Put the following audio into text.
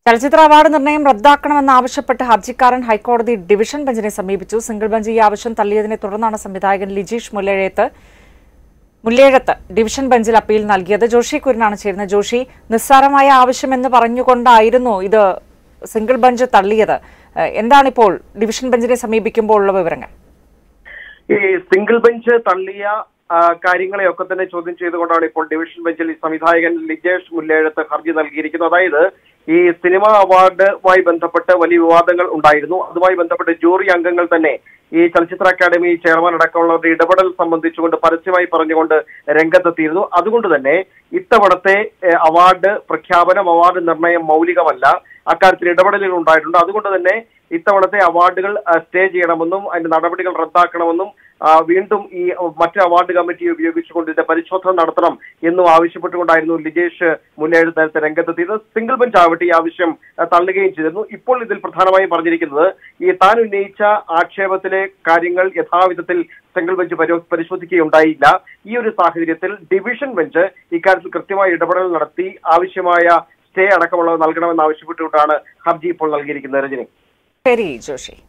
ചലച്ചിത്ര അവാർഡ് നിർണയം റദ്ദാക്കണമെന്നാവശ്യപ്പെട്ട് ഹർജിക്കാരൻ ഹൈക്കോടതി ഡിവിഷൻ ബെഞ്ചിനെ സമീപിച്ചു സിംഗിൾ ബെഞ്ച് ഈ ആവശ്യം തള്ളിയതിനെ തുടർന്നാണ് സംവിധായകൻ ലിജീഷ് മുല്ലേഴത്ത് മുല്ലേഴത്ത് ഡിവിഷൻ ബെഞ്ചിൽ അപ്പീൽ നൽകിയത് ജോഷി കുര്യനാണ് ചേരുന്നത് ജോഷി നിസ്സാരമായ ആവശ്യമെന്ന് പറഞ്ഞുകൊണ്ടായിരുന്നു ഇത് സിംഗിൾ ബെഞ്ച് തള്ളിയത് ഏഹ് എന്താണിപ്പോൾ ഡിവിഷൻ ബെഞ്ചിനെ സമീപിക്കുമ്പോൾ ഉള്ള വിവരങ്ങൾ ഈ സിംഗിൾ ബെഞ്ച് തള്ളിയ ആ, കാര്യങ്ങളെയൊക്കെ തന്നെ ചോദ്യം ചെയ്തുകൊണ്ടാണ് ഇപ്പോൾ ഡിവിഷൻ ബെഞ്ചിൽ ഈ സംവിധായകൻ ലിജേഷ് മുല്ലേഴത്ത് ഹർജി നൽകിയിരിക്കുന്നത് അതായത് ഈ സിനിമാ അവാർഡുമായി ബന്ധപ്പെട്ട് വലിയ വിവാദങ്ങൾ ഉണ്ടായിരുന്നു അതുമായി ബന്ധപ്പെട്ട് ജൂറി അംഗങ്ങൾ തന്നെ ഈ ചലച്ചിത്ര അക്കാദമി ചെയർമാൻ അടക്കമുള്ളവരുടെ ഇടപെടൽ സംബന്ധിച്ചുകൊണ്ട് പരസ്യമായി പറഞ്ഞുകൊണ്ട് രംഗത്തെത്തിയിരുന്നു അതുകൊണ്ട് തന്നെ ഇത്തവണത്തെ ഏഹ്, അവാർഡ് പ്രഖ്യാപനം അവാർഡ് നിർണയം മൗലികമല്ല അക്കാര്യത്തിൽ ഇടപെടലുകൾ ഉണ്ടായിട്ടുണ്ട് അതുകൊണ്ട് തന്നെ ഇത്തവണത്തെ അവാർഡുകൾ ആ, സ്റ്റേ ചെയ്യണമെന്നും അതിന്റെ നടപടികൾ റദ്ദാക്കണമെന്നും ആ, വീണ്ടും ഈ മറ്റ് അവാർഡ് കമ്മിറ്റിയെ ഉപയോഗിച്ചുകൊണ്ട് ഇതിന്റെ പരിശോധന നടത്തണം എന്നും ആവശ്യപ്പെട്ടുകൊണ്ടായിരുന്നു ലിജേഷ് മുന്നേഴ് നേരത്തെ രംഗത്തെത്തിയത് സിംഗിൾ ബെഞ്ച് ആവട്ടെ ഈ ആവശ്യം ആ, തള്ളുകയും ചെയ്തിരുന്നു ഇപ്പോൾ ഇതിൽ പ്രധാനമായും പറഞ്ഞിരിക്കുന്നത് ഈ താൻ ഉന്നയിച്ച ആക്ഷേപത്തിലെ കാര്യങ്ങൾ യഥാവിധത്തിൽ സിംഗിൾ ബെഞ്ച് പരി- പരിശോധിക്കുകയുണ്ടായില്ല ഈ ഒരു സാഹചര്യത്തിൽ ഡിവിഷൻ ബെഞ്ച് ഇക്കാര്യത്തിൽ കൃത്യമായ ഇടപെടൽ നടത്തി ആവശ്യമായ സ്റ്റേ അടക്കമുള്ളവ നൽകണമെന്ന് ആവശ്യപ്പെട്ടുകൊണ്ടാണ് ഹർജി ഇപ്പോൾ നൽകിയിരിക്കുന്നത് രജനി ശരി ജോഷി